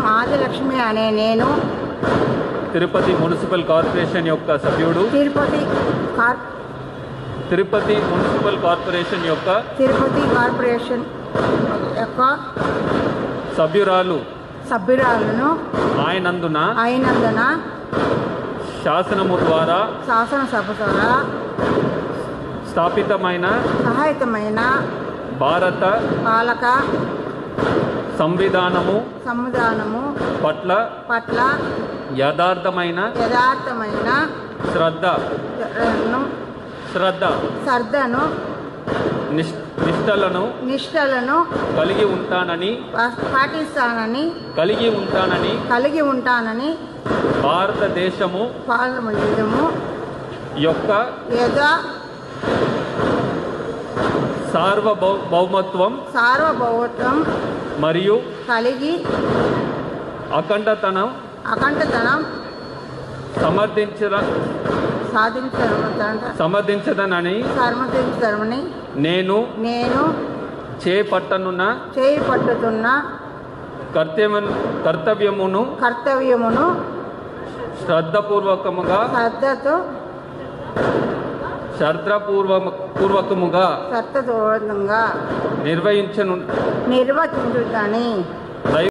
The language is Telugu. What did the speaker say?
ఆదిలక్ష్మి అనే నేను తిరుపతి మున్సిపల్ కార్పొరేషన్ యొక్క సభ్యుడు తిరుపతి కార్ తిరుపతి మున్సిపల్ కార్పొరేషన్ యొక్క తిరుపతి కార్పొరేషన్ యొక్క సభ్యురాలు సభ్యురాలను ఆయనందున అయినందున శాసనము ద్వారా శాసనసభ ద్వారా స్థాపితమైన సహాయతమైన భారత పాలక సంవిధానము సముదానము పట్ల పట్ల యథార్థమైన యథార్థమైన శ్రద్ధ ను, శ్రద్ధ శ్రద్ధను నిష్ నిష్టలను నిష్టలను కలిగి ఉంటానని పా- పాటిస్తానని కలిగి ఉంటానని కలిగి ఉంటానని భారతదేశము పాల్గొనము యొక్క యథా సార్వభౌ భౌమత్వం సార్వభౌమత్వం మరియు కలిగి అఖండతనం అఖండతనం సమర్థించద సాధించడం సమర్థించదనని సర్మతించడమని నేను నేను చేపట్టనున్న చేయి పట్టుతున్న కర్తవ్య కర్తవ్యమును కర్తవ్యమును శ్రద్ధపూర్వకముగా శ్రద్ధతో శ్రద్ధపూర్వ పూర్వకముగా శ్రద్ధపూర్వకంగా నిర్వహించను నిర్వచించుతాని దైవ